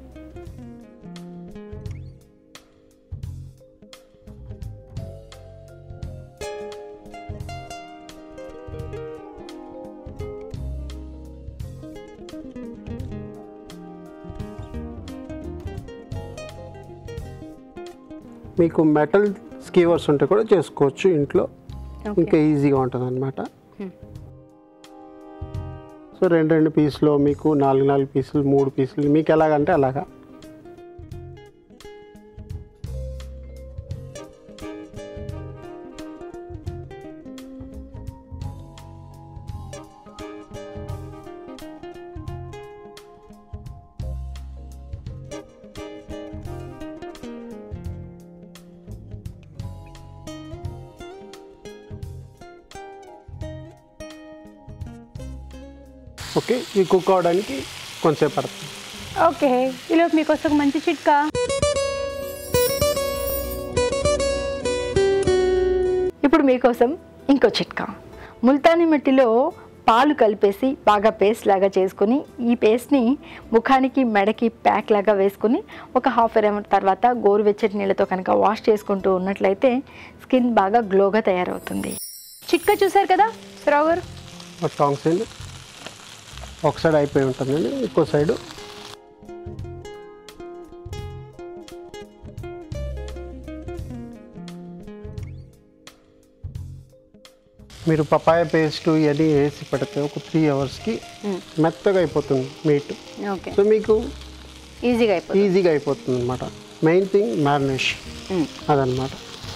D: మీకు మెటల్ స్కీవర్స్ ఉంటే కూడా చేసుకోవచ్చు ఇంట్లో ఇంకా ఈజీగా ఉంటుంది అనమాట సో రెండు రెండు పీసులు మీకు నాలుగు నాలుగు పీసులు మూడు పీసులు మీకు ఎలాగంటే అలాగా ఓకే ఈ కుక్ అవడానికి కొంచెంసేపు పడుతుంది
A: ఓకే ఈలోపు మీకోసం ఒక మంచి చిట్కా
E: ఇప్పుడు మీకోసం ఇంకో చిట్కా ముల్తానీ మట్టిలో పాలు కలిపేసి బాగా పేస్ట్ లాగా చేసుకుని ఈ పేస్ట్ని ముఖానికి మెడకి ప్యాక్ లాగా వేసుకుని ఒక హాఫ్ అన్ అవర్ తర్వాత గోరువెచ్చటి నీళ్ళతో కనుక వాష్ చేసుకుంటూ ఉన్నట్లయితే స్కిన్ బాగా గ్లోగా తయారవుతుంది
A: చిట్కా చూసారు కదా రావు గారు
D: టాంగ్స్ అండి ఒక సైడ్ అయిపోయి ఉంటుందండి ఇంకో సైడు మీరు పపాయ పేస్ట్ ఇవన్నీ వేసి పెడితే ఒక త్రీ అవర్స్కి మెత్తగా అయిపోతుంది మీట్
A: ఓకే
D: సో మీకు
A: ఈజీగా అయిపోతుంది
D: ఈజీగా అయిపోతుంది అనమాట మెయిన్ థింగ్ మ్యారినేషన్ అదనమాట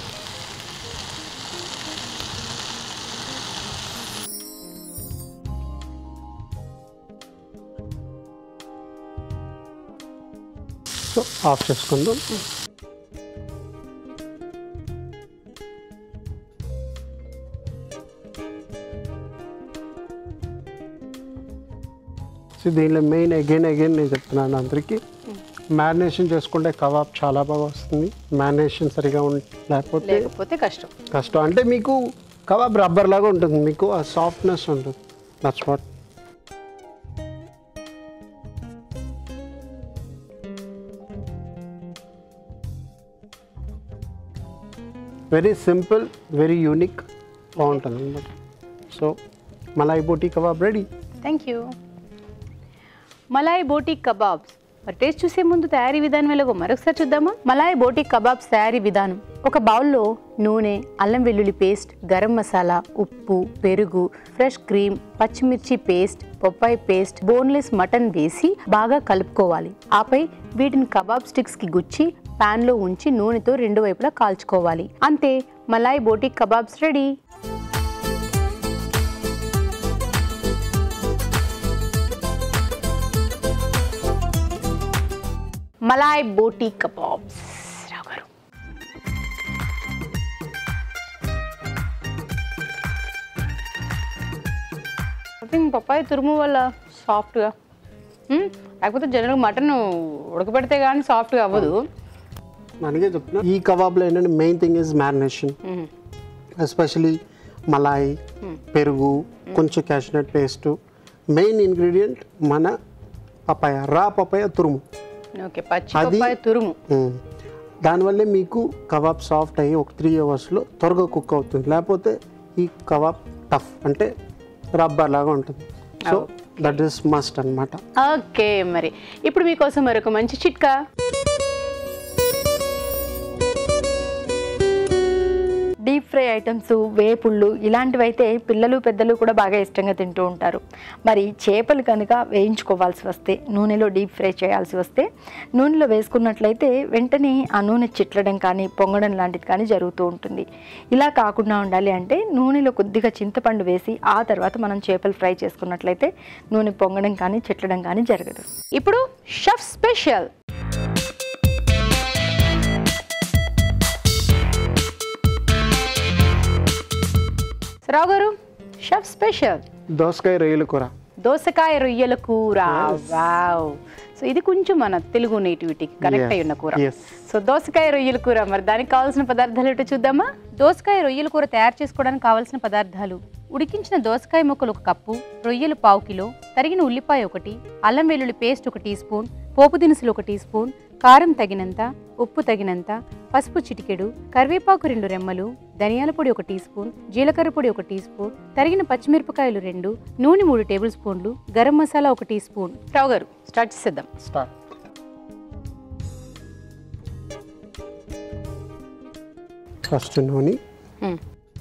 D: సో ఆఫ్ చేసుకుందాం సో దీనిలో మెయిన్ అగైన్ అగైన్ నేను చెప్తున్నాను అందరికీ మ్యారినేషన్ చేసుకుంటే కబాబ్ చాలా బాగా వస్తుంది మ్యారినేషన్ సరిగా ఉం లేకపోతే
A: లేకపోతే కష్టం
D: కష్టం అంటే మీకు కబాబ్ రబ్బర్ లాగా ఉంటుంది మీకు ఆ సాఫ్ట్నెస్ ఉంటుంది that's what very simple very unique బాగుంటుంది అనమాట so malai boti kebab ready
A: thank you malai boti kebabs మరి టేస్ట్ చూసే ముందు తయారీ విధానం ఎలాగో మరొకసారి చూద్దామా మలాయ్ బోటీ కబాబ్స్ తయారీ విధానం ఒక బౌల్లో నూనె అల్లం వెల్లుల్లి పేస్ట్ గరం మసాలా ఉప్పు పెరుగు ఫ్రెష్ క్రీమ్ పచ్చిమిర్చి పేస్ట్ బొప్పాయి పేస్ట్ బోన్లెస్ మటన్ వేసి బాగా కలుపుకోవాలి ఆపై వీటిని కబాబ్ స్టిక్స్ కి గుచ్చి పాన్ లో ఉంచి నూనెతో రెండు వైపులా కాల్చుకోవాలి అంతే malai boti kebabs ready malai boti kebabs Rao garu I think Popeye తురుము వల్ల సాఫ్ట్గా లేకపోతే జనరల్గా మటన్ ఉడకబెడితే కానీ సాఫ్ట్గా అవ్వదు
D: మనకే చెప్తున్నా ఈ కబాబ్లో ఏంటంటే main thing is marination especially malai పెరుగు కొంచెం క్యాషనట్ పేస్ట్ మెయిన్ ఇంగ్రీడియంట్ మన పపాయ రా పపాయ తురుము
A: ఓకే పచ్చి
D: అది-
A: పప్పాయి తురుము
D: మ్మ్. దానివల్లే మీకు కబాబ్ సాఫ్ట్ అయ్యి ఒక త్రీ అవర్స్లో త్వరగా కుక్ అవుతుంది లేకపోతే ఈ కబాబ్ టఫ్ అంటే రబ్బర్ లాగా ఉంటుంది సో దట్ ఈస్ మస్ట్ అన్నమాట
A: ఓకే మరి ఇప్పుడు మీకోసం మరొక మంచి చిట్కా
E: డీప్ ఫ్రై ఐటమ్స్ వేపుళ్ళు ఇలాంటివి అయితే పిల్లలు పెద్దలు కూడా బాగా ఇష్టంగా తింటూ ఉంటారు మరి చేపలు కనుక వేయించుకోవాల్సి వస్తే నూనెలో డీప్ ఫ్రై చేయాల్సి వస్తే నూనెలో వేసుకున్నట్లయితే వెంటనే ఆ నూనె చిట్లడం కానీ పొంగడం లాంటిది కానీ జరుగుతూ ఉంటుంది ఇలా కాకుండా ఉండాలి అంటే నూనెలో కొద్దిగా చింతపండు వేసి ఆ తర్వాత మనం చేపలు ఫ్రై చేసుకున్నట్లయితే నూనె పొంగడం కానీ చిట్లడం కానీ జరగదు
A: ఇప్పుడు షెఫ్ స్పెషల్ రావు గారు షెఫ్ స్పెషల్
D: దోసకాయ రొయ్యల కూర
A: దోసకాయ రొయ్యల కూర వావ్ సో ఇది కొంచెం మన తెలుగు నేటివిటీకి కనెక్ట్ అయి ఉన్న కూర
D: Yes.
A: సో దోసకాయ రొయ్యల కూర మరి దానికి కావాల్సిన పదార్థాలు ఏంటో చూద్దామా దోసకాయ రొయ్యల కూర తయారు చేసుకోవడానికి కావాల్సిన పదార్థాలు ఉడికించిన దోసకాయ ముక్కలు ఒక కప్పు రొయ్యలు పావు కిలో తరిగిన ఉల్లిపాయ ఒకటి అల్లం వెల్లుల్లి పేస్ట్ ఒక టీ స్పూన్ పోపు దినుసులు ఒక టీ స్పూన్ కారం తగినంత ఉప్పు తగినంత పసుపు చిటికెడు కరివేపాకు రెండు రెమ్మలు ధనియాల పొడి ఒక టీ స్పూన్ జీలకర్ర పొడి ఒక టీ స్పూన్ తరిగిన పచ్చిమిరపకాయలు రెండు నూనె మూడు టేబుల్ స్పూన్లు గరం మసాలా ఒక టీ స్పూన్ రావు గారు స్టార్ట్ చేసేద్దాం
D: స్టార్ట్ ఫస్ట్ నూనె
A: మ్మ్.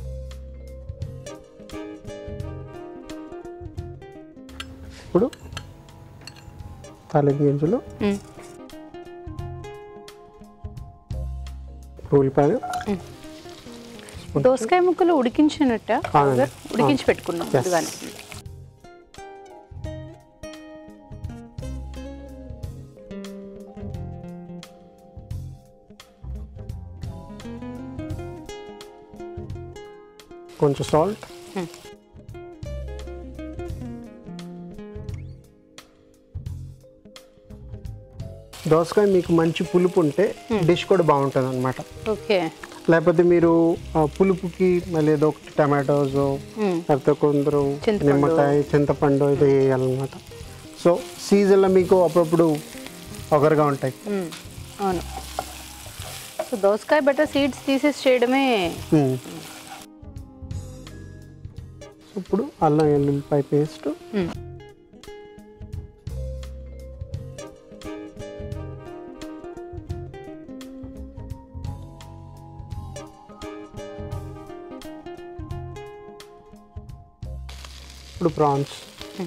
D: ఇప్పుడు తాలింపు గింజలు
A: మ్మ్.
D: ఉల్లిపాయలు
A: దోసకాయ ముక్కలు ఉడికించినట్ట
D: అవునండి.
A: ఉడికించి పెట్టుకున్నాం
D: Yes.
A: ముందుగానే
D: కొంచెం సాల్ట్
A: మ్మ్.
D: దోసకాయ మీకు మంచి పులుపు ఉంటే డిష్ కూడా బాగుంటుంది అనమాట
A: ఓకే
D: లేకపోతే మీరు ఆ, పులుపుకి మళ్ళీ ఏదో ఒకటి టమాటోస్
A: మ్మ్.
D: లేకపోతే కొందరు
A: చింతపండు.
D: నిమ్మకాయ చింతపండు ఇది వేయాలన్నమాట సో సీజన్లో మీకు అప్పుడప్పుడు ఒకరుగా ఉంటాయి
A: మ్మ్. అవును సో దోసకాయ బెటర్ సీడ్స్ తీసేసి చేయడమే
D: మ్మ్. ఇప్పుడు అల్లం ఎల్లుల్లిపాయ పేస్ట్
A: మ్మ్.
D: ఇప్పుడు ప్రాన్స్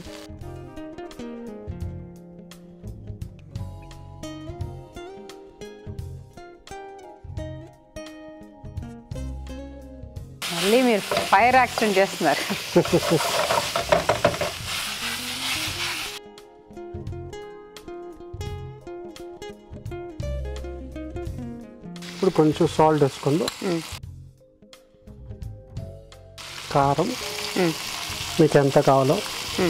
A: మళ్ళీ మీరు ఫైర్ యాక్సిడెంట్ చేస్తున్నారు
D: ఇప్పుడు కొంచెం సాల్ట్ వేసుకుందాం
A: మ్మ్.
D: కారం
A: మ్మ్.
D: మీకు ఎంత కావాలో
A: మ్మ్.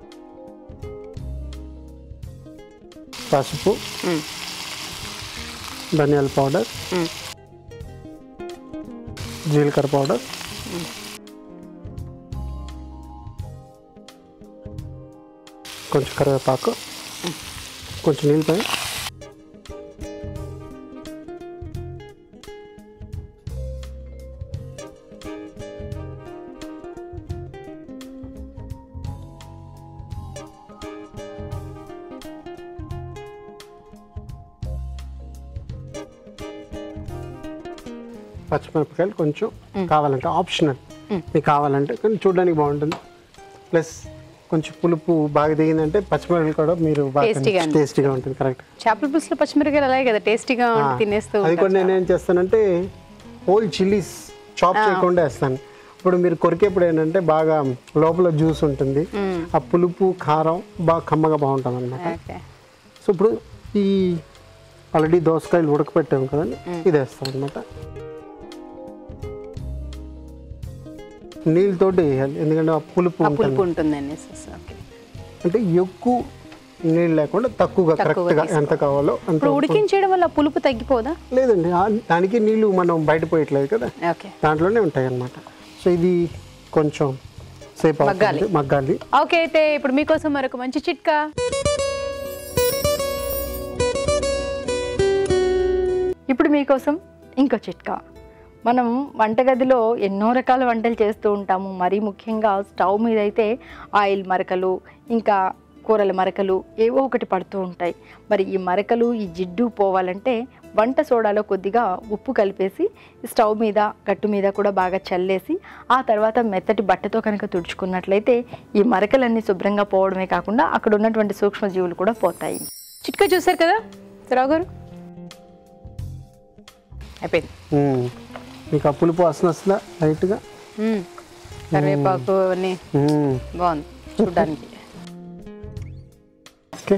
D: పసుపు
A: మ్మ్.
D: ధనియాల పౌడర్
A: మ్మ్.
D: జీలకర్ర పౌడర్ కొంచెం కరివేపాకు కొంచెం నీళ్ళు పై పచ్చిమిరపకాయలు కొంచెం కావాలంటే ఆప్షనల్ మీకు కావాలంటే కానీ చూడడానికి బాగుంటుంది ప్లస్ కొంచెం పులుపు బాగా దిగిందంటే పచ్చిమిరపకాయలు కూడా మీరు బాగా
A: Tastyగా ఉంటుంది.
D: టేస్టీగా ఉంటుంది కరెక్ట్
A: చేపల పులుసులో పచ్చిమిరకాయలు అలాగే కదా టేస్టీగా ఉండి తినేస్తూ
D: అది కూడా
A: ఉంటారు
D: నేను ఏం చేస్తానంటే హోల్ చిల్లీస్ చాప్ చేయకుండా వేస్తాను ఇప్పుడు మీరు కొరికేప్పుడు ఏంటంటే బాగా లోపల జ్యూస్ ఉంటుంది ఆ పులుపు కారం బాగా కమ్మగా బాగుంటుంది అనమాట
A: ఓకే
D: సో ఇప్పుడు ఈ ఆల్రెడీ దోసకాయలు ఉడకపెట్టాము కదండి ఇది వేస్తాం అనమాట నీళ్ళతోటి వేయాలి ఎందుకంటే ఆ పులుపు
A: ఆ
D: ఉంటుంది
A: పులుపు ఉంటుంది అనేసి ఓకే
D: అంటే ఎక్కువ నీళ్ళు లేకుండా తక్కువగా
A: తక్కువగా
D: కరెక్ట్గా ఎంత కావాలో అంత
A: ఇప్పుడు ఉడికించేయడం వల్ల ఆ పులుపు తగ్గిపోదా
D: లేదండి ఆ- దానికి నీళ్ళు మనం బయట పోయట్లేదు కదా
A: ఓకే
D: దాంట్లోనే ఉంటాయి అన్నమాట సో ఇది కొంచెం సేపు
A: మగ్గాలి.
D: అవుతుంది మగ్గాలి
A: ఓకే అయితే ఇప్పుడు మీకోసం మరొక మంచి చిట్కా
E: ఇప్పుడు మీకోసం ఇంకో చిట్కా మనం వంటగదిలో ఎన్నో రకాల వంటలు చేస్తూ ఉంటాము మరీ ముఖ్యంగా స్టవ్ మీద అయితే ఆయిల్ మరకలు ఇంకా కూరల మరకలు ఏవో ఒకటి పడుతూ ఉంటాయి మరి ఈ మరకలు ఈ జిడ్డు పోవాలంటే వంట సోడాలో కొద్దిగా ఉప్పు కలిపేసి స్టవ్ మీద గట్టు మీద కూడా బాగా చల్లేసి ఆ తర్వాత మెత్తటి బట్టతో కనుక తుడుచుకున్నట్లయితే ఈ మరకలన్నీ శుభ్రంగా పోవడమే కాకుండా అక్కడ ఉన్నటువంటి సూక్ష్మజీవులు కూడా పోతాయి
A: చిట్కా చూసారు కదా రావు గారు అయిపోయింది
D: మ్మ్. మీకు ఆ పులుపు వాసన వస్తుందా లైట్గా
A: మ్మ్. కరివేపాకు అన్నీ
D: మ్మ్.
A: బాగుంది చూడడానికి
D: ఓకే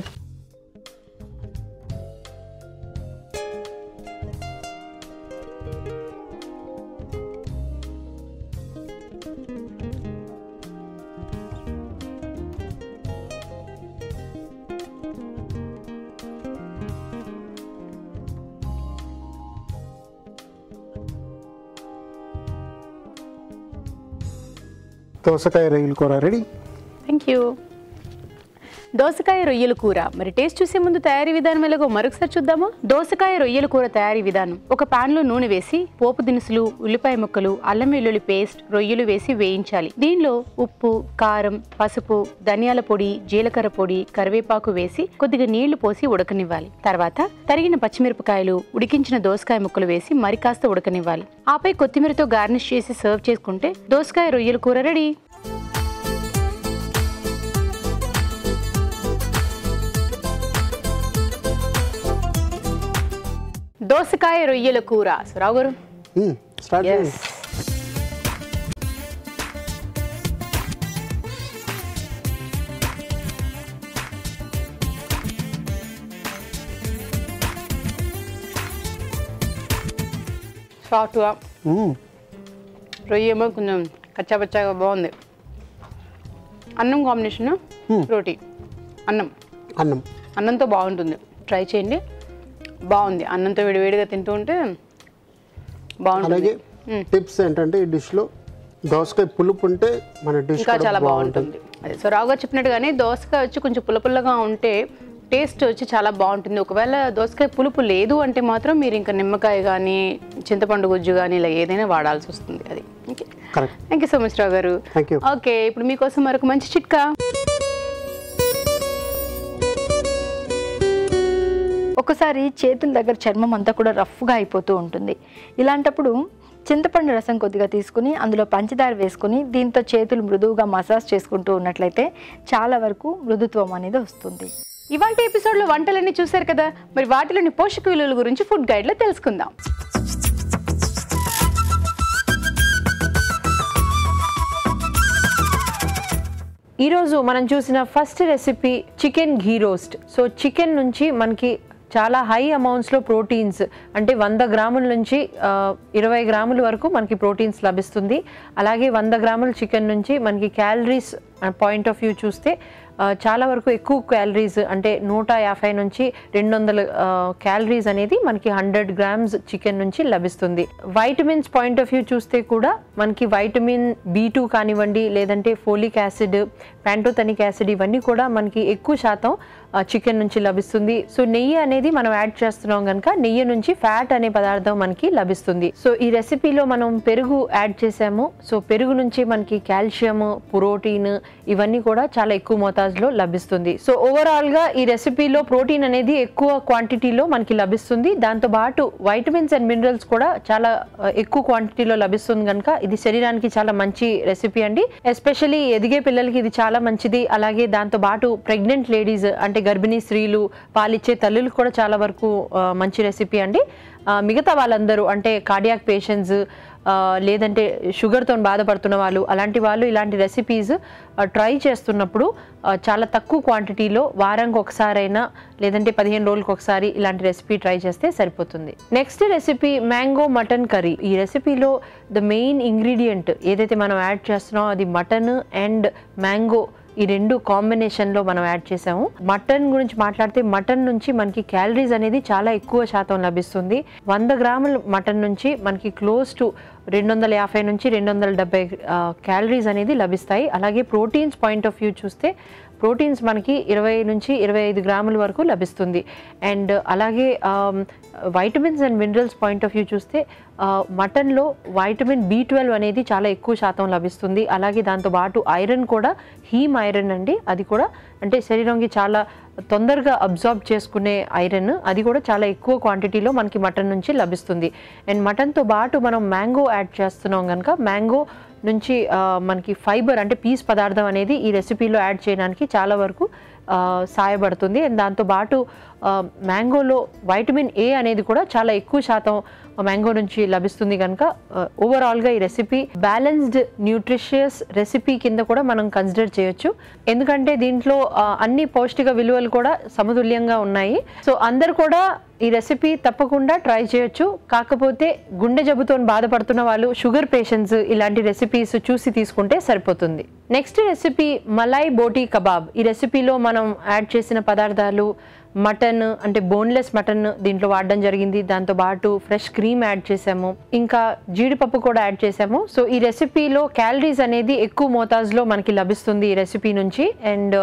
D: దోసకాయ రొయ్యల కూర రెడీ
A: థ్యాంక్ యూ దోసకాయ రొయ్యల కూర మరి టేస్ట్ చూసే ముందు తయారీ విధానం ఎలాగో మరొకసారి చూద్దామా దోసకాయ రొయ్యల కూర తయారీ విధానం ఒక పాన్ లో నూనె వేసి పోపు దినుసులు ఉల్లిపాయ ముక్కలు అల్లం వెల్లుల్లి పేస్ట్ రొయ్యలు వేసి వేయించాలి దీనిలో ఉప్పు కారం పసుపు ధనియాల పొడి జీలకర్ర పొడి కరివేపాకు వేసి కొద్దిగా నీళ్లు పోసి ఉడకనివ్వాలి తర్వాత తరిగిన పచ్చిమిరపకాయలు ఉడికించిన దోసకాయ ముక్కలు వేసి మరి కాస్త ఉడకనివ్వాలి ఆపై కొత్తిమీరతో గార్నిష్ చేసి సర్వ్ చేసుకుంటే దోసకాయ రొయ్యల కూర రెడీ దోసకాయ రొయ్యల కూర సో రావు గారు
D: మ్మ్. స్టార్ట్ చేయండి
A: సాఫ్ట్గా
D: మ్మ్.
A: రొయ్య ఏమో కొంచెం కచ్చాపచ్చాగా బాగుంది అన్నం కాంబినేషన్ రోటీ అన్నం
D: అన్నం
A: అన్నంతో బాగుంటుంది ట్రై చేయండి బాగుంది అన్నంతో వేడివేడిగా తింటూ ఉంటే బాగుంటుంది
D: అలాగే టిప్స్ ఏంటంటే ఈ డిష్లో దోసకాయ పులుపు ఉంటే మన డిష్
A: ఇంకా చాలా బాగుంటుంది అదే సో రావు గారు చెప్పినట్టుగానే దోసకాయ వచ్చి కొంచెం పుల్ల పుల్లగా ఉంటే టేస్ట్ వచ్చి చాలా బాగుంటుంది ఒకవేళ దోసకాయ పులుపు లేదు అంటే మాత్రం మీరు ఇంకా నిమ్మకాయ కానీ చింతపండు గుజ్జు కానీ ఇలా ఏదైనా వాడాల్సి వస్తుంది అది okay
D: correct
A: thank you so much Rao garu
D: thank you
A: okay ఇప్పుడు మీకోసం మరొక మంచి చిట్కా
E: ఒక్కసారి చేతుల దగ్గర చర్మం అంతా కూడా రఫ్గా అయిపోతూ ఉంటుంది ఇలాంటప్పుడు చింతపండు రసం కొద్దిగా తీసుకుని అందులో పంచదార వేసుకుని దీంతో చేతులు మృదువుగా మసాజ్ చేసుకుంటూ ఉన్నట్లయితే చాలా వరకు మృదుత్వం అనేది వస్తుంది
A: ఇవాళ ఎపిసోడ్లో వంటలన్నీ చూశారు కదా మరి వాటిలోని పోషక విలువల గురించి ఫుడ్ గైడ్లో తెలుసుకుందాం
F: ఈరోజు మనం చూసిన first recipe chicken ghee roast so chicken నుంచి మనకి చాలా హై అమౌంట్స్లో ప్రోటీన్స్ అంటే వంద గ్రాముల నుంచి ఆ, ఇరవై గ్రాముల వరకు మనకి ప్రోటీన్స్ లభిస్తుంది అలాగే వంద గ్రాముల చికెన్ నుంచి మనకి క్యాలరీస్ పాయింట్ ఆఫ్ వ్యూ చూస్తే ఆ, చాలా వరకు ఎక్కువ క్యాలరీస్ అంటే నూట యాభై నుంచి రెండు వందల క్యాలరీస్ అనేది మనకి హండ్రెడ్ గ్రామ్స్ చికెన్ నుంచి లభిస్తుంది వైటమిన్స్ పాయింట్ ఆఫ్ వ్యూ చూస్తే కూడా మనకి వైటమిన్ బి టూ కానివ్వండి లేదంటే ఫోలిక్ యాసిడ్ ప్యాంటోథనిక్ యాసిడ్ ఇవన్నీ కూడా మనకి ఎక్కువ శాతం చికెన్ నుంచి లభిస్తుంది సో నెయ్యి అనేది మనం యాడ్ చేస్తున్నాం కనుక నెయ్యి నుంచి ఫ్యాట్ అనే పదార్థం మనకి లభిస్తుంది సో ఈ రెసిపీలో మనం పెరుగు యాడ్ చేసాము సో పెరుగు నుంచి మనకి కాల్షియం ప్రోటీన్ ఇవన్నీ కూడా చాలా ఎక్కువ మోతాజులో లభిస్తుంది సో ఓవరాల్ గా ఈ రెసిపీలో ప్రోటీన్ అనేది ఎక్కువ క్వాంటిటీలో మనకి లభిస్తుంది దాంతో పాటు వైటమిన్స్ అండ్ మినరల్స్ కూడా చాలా ఆ, ఎక్కువ క్వాంటిటీలో లభిస్తుంది కనుక ఇది శరీరానికి చాలా మంచి రెసిపీ అండి ఎస్పెషల్లీ ఎదిగే పిల్లలకి ఇది చాలా మంచిది అలాగే దాంతో పాటు ప్రెగ్నెంట్ లేడీస్ అంటే గర్భిణీ స్త్రీలు పాలిచ్చే తల్లులకు కూడా చాలా వరకు ఆ, మంచి రెసిపీ అండి ఆ, మిగతా వాళ్ళందరూ అంటే కార్డియాక్ పేషెంట్స్ లేదంటే షుగర్తో బాధపడుతున్న వాళ్ళు అలాంటి వాళ్ళు ఇలాంటి రెసిపీస్ ట్రై చేస్తున్నప్పుడు ఆ, చాలా తక్కువ క్వాంటిటీలో వారానికి ఒకసారైనా లేదంటే పదిహేను రోజులకు ఒకసారి ఇలాంటి రెసిపీ ట్రై చేస్తే సరిపోతుంది next recipe mango mutton curry ఈ రెసిపీలో ద మెయిన్ ఇంగ్రీడియంట్ ఏదైతే మనం యాడ్ చేస్తున్నామో అది మటన్ అండ్ మ్యాంగో ఈ రెండు కాంబినేషన్లో మనం యాడ్ చేసాము మటన్ గురించి మాట్లాడితే మటన్ నుంచి మనకి క్యాలరీస్ అనేది చాలా ఎక్కువ శాతం లభిస్తుంది వంద గ్రాముల మటన్ నుంచి మనకి క్లోజ్ టు రెండు వందల యాభై నుంచి రెండు వందల డెబ్బై క్యాలరీస్ అనేది లభిస్తాయి అలాగే ప్రోటీన్స్ పాయింట్ ఆఫ్ వ్యూ చూస్తే ప్రోటీన్స్ మనకి ఇరవై నుంచి ఇరవై ఐదు గ్రాముల వరకు లభిస్తుంది అండ్ అలాగే vitamins and minerals point of view చూస్తే మటన్లో వైటమిన్ బి ట్వెల్వ్ అనేది చాలా ఎక్కువ శాతం లభిస్తుంది అలాగే దాంతో పాటు ఐరన్ కూడా హీమ్ ఐరన్ అండి అది కూడా అంటే శరీరంకి చాలా తొందరగా అబ్జార్బ్ చేసుకునే ఐరన్ అది కూడా చాలా ఎక్కువ క్వాంటిటీలో మనకి మటన్ నుంచి లభిస్తుంది అండ్ మటన్తో పాటు మనం మ్యాంగో యాడ్ చేస్తున్నాం కనుక మ్యాంగో నుంచి ఆ, మనకి ఫైబర్ అంటే పీస్ పదార్థం అనేది ఈ రెసిపీలో యాడ్ చేయడానికి చాలా వరకు ఆ, సహాయపడుతుంది అండ్ దాంతో పాటు ఆ, మ్యాంగోలో వైటమిన్ ఏ అనేది కూడా చాలా ఎక్కువ శాతం మ్యాంగో నుంచి లభిస్తుంది కనుక ఓవరాల్గా ఈ రెసిపీ బ్యాలెన్స్డ్ న్యూట్రిషియస్ రెసిపీ కింద కూడా మనం కన్సిడర్ చేయొచ్చు ఎందుకంటే దీంట్లో ఆ, అన్ని పౌష్టిక విలువలు కూడా సమతుల్యంగా ఉన్నాయి సో అందరు కూడా ఈ రెసిపీ తప్పకుండా ట్రై చేయొచ్చు కాకపోతే గుండె జబ్బుతో బాధపడుతున్న వాళ్ళు షుగర్ పేషెంట్స్ ఇలాంటి రెసిపీస్ చూసి తీసుకుంటే సరిపోతుంది నెక్స్ట్ రెసిపీ మలై బోటీ కబాబ్ ఈ రెసిపీలో మనం యాడ్ చేసిన పదార్థాలు మటన్ అంటే బోన్లెస్ మటన్ దీంట్లో వాడడం జరిగింది దాంతో పాటు ఫ్రెష్ క్రీమ్ యాడ్ చేసాము ఇంకా జీడిపప్పు కూడా యాడ్ చేసాము సో ఈ రెసిపీలో క్యాలరీస్ అనేది ఎక్కువ మోతాజులో మనకి లభిస్తుంది ఈ రెసిపీ నుంచి అండ్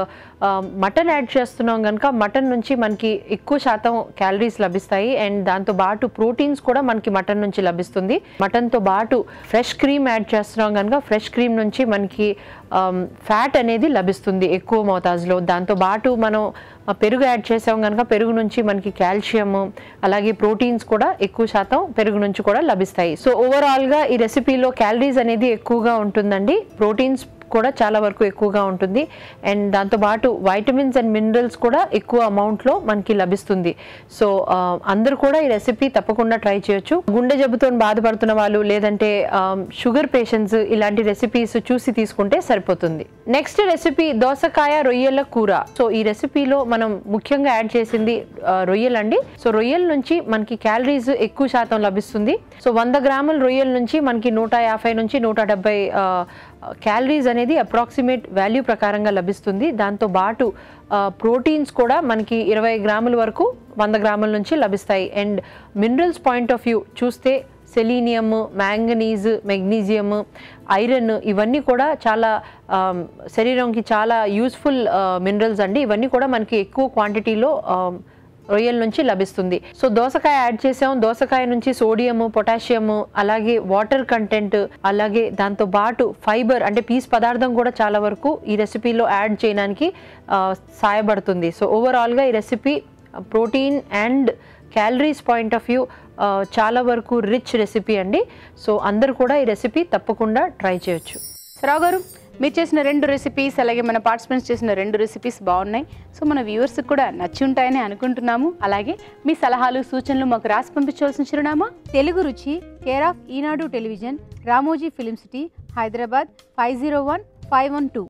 F: మటన్ యాడ్ చేస్తున్నాం కనుక మటన్ నుంచి మనకి ఎక్కువ శాతం క్యాలరీస్ లభిస్తాయి అండ్ దాంతో పాటు ప్రోటీన్స్ కూడా మనకి మటన్ నుంచి లభిస్తుంది మటన్తో పాటు ఫ్రెష్ క్రీమ్ యాడ్ చేస్తున్నాం కనుక ఫ్రెష్ క్రీమ్ నుంచి మనకి ఫ్యాట్ అనేది లభిస్తుంది ఎక్కువ మోతాజులో దాంతో పాటు మనం ఆ, పెరుగు యాడ్ చేసాం కనుక పెరుగు నుంచి మనకి కాల్షియం అలాగే ప్రోటీన్స్ కూడా ఎక్కువ శాతం పెరుగు నుంచి కూడా లభిస్తాయి సో ఓవరాల్గా ఈ రెసిపీలో క్యాలరీస్ అనేది ఎక్కువగా ఉంటుందండి ప్రోటీన్స్ కూడా చాలా వరకు ఎక్కువగా ఉంటుంది అండ్ దాంతోపాటు వైటమిన్స్ అండ్ మినరల్స్ కూడా ఎక్కువ అమౌంట్లో మనకి లభిస్తుంది సో ఆ, అందరూ కూడా ఈ రెసిపీ తప్పకుండా ట్రై చేయొచ్చు గుండె జబ్బుతో బాధపడుతున్న వాళ్ళు లేదంటే షుగర్ పేషెంట్స్ ఇలాంటి రెసిపీస్ చూసి తీసుకుంటే సరిపోతుంది నెక్స్ట్ రెసిపీ దోసకాయ రొయ్యల కూర సో ఈ రెసిపీలో మనం ముఖ్యంగా యాడ్ చేసింది ఆ, రొయ్యలండి సో రొయ్యల నుంచి మనకి క్యాలరీస్ ఎక్కువ శాతం లభిస్తుంది సో వంద గ్రాముల రొయ్యల నుంచి మనకి నూట యాభై నుంచి నూట డెబ్బై క్యాలరీస్ అనేది అప్రాక్సిమేట్ వాల్యూ ప్రకారంగా లభిస్తుంది దాంతో పాటు ప్రోటీన్స్ కూడా మనకి ఇరవై గ్రాముల వరకు వంద గ్రాముల నుంచి లభిస్తాయి and minerals point of view చూస్తే సెలీనియం మ్యాంగనీస్ మెగ్నీజియం ఐరన్ ఇవన్నీ కూడా చాలా ఆమ్, శరీరంకి చాలా యూస్ఫుల్ మినరల్స్ అండి ఇవన్నీ కూడా మనకి ఎక్కువ క్వాంటిటీలో ఆమ్, రొయ్యల నుంచి లభిస్తుంది సో దోసకాయ యాడ్ చేసాం దోసకాయ నుంచి సోడియం పొటాషియం అలాగే వాటర్ కంటెంట్ అలాగే దాంతో పాటు ఫైబర్ అంటే పీస్ పదార్థం కూడా చాలా వరకు ఈ రెసిపీలో యాడ్ చేయడానికి ఆ, సహాయపడుతుంది సో ఓవరాల్గా ఈ recipe protein and calories point of view చాలా వరకు రిచ్ రెసిపీ అండి సో అందరు కూడా ఈ రెసిపీ తప్పకుండా ట్రై చేయొచ్చు
A: రావు గారు మీరు చేసిన రెండు రెసిపీస్ అలాగే మన పార్టిసిపెంట్స్ చేసిన రెండు రెసిపీస్ బాగున్నాయి సో మన వ్యూవర్స్కి కూడా నచ్చి ఉంటాయని అనుకుంటున్నాము అలాగే మీ సలహాలు సూచనలు మాకు రాసి పంపించవలసిన చిరునామా Telugu Ruchi care of Eenadu television Ramoji film city Hyderabad five zero one five one two